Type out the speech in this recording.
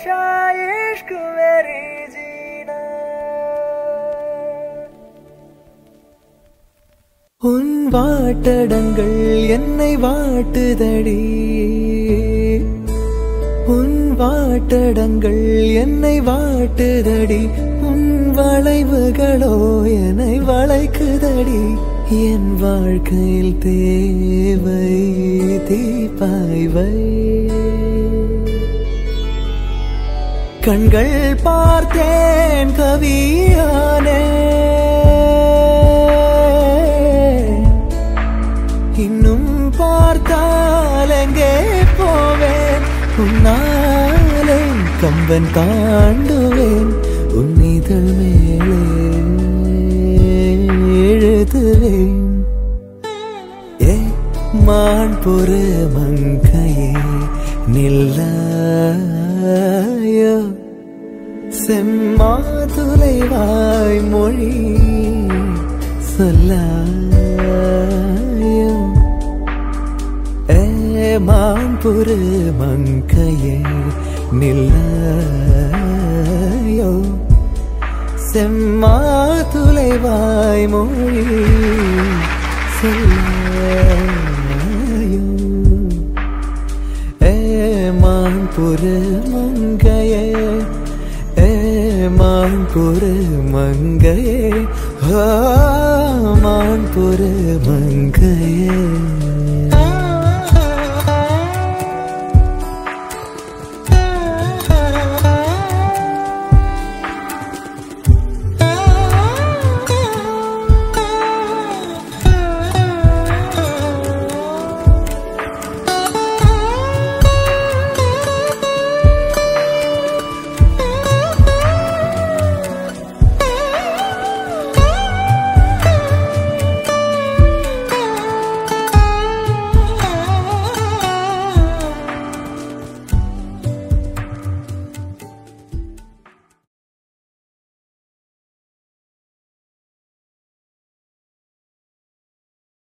हमेशा इश्क मेरी जीना உன் வாட்டடங்கள் என்னை வாட்டுதடி உன் வாட்டடங்கள் என்னை வாட்டுதடி உன் வளைவுகளோ என்னை வளைக்குதடி என் வாழ்க்கையில் தேவை தீபாய்வை கண்கள் பார்த்தேன் கவியானே இன்னும் பார்த்தால் எங்கே போவேன் உன்னாலே கம்பன் தாண்டுவேன் உன் இதழ் மேலே எழுதுவேன் ஏ மான் பொறு மங்கையே நில்லாயோ செம்மாதுளை வாய் மொழி சொல்லாயோ ஏ மான் பொறு மங்கையே நில்லாயோ செம்மாதுளை வாய் மொழி சொல்லாயோ ஏமான் புரு மங்கையே ஏமான் புரு மங்கையே ஆ, மான் புரு மங்கையே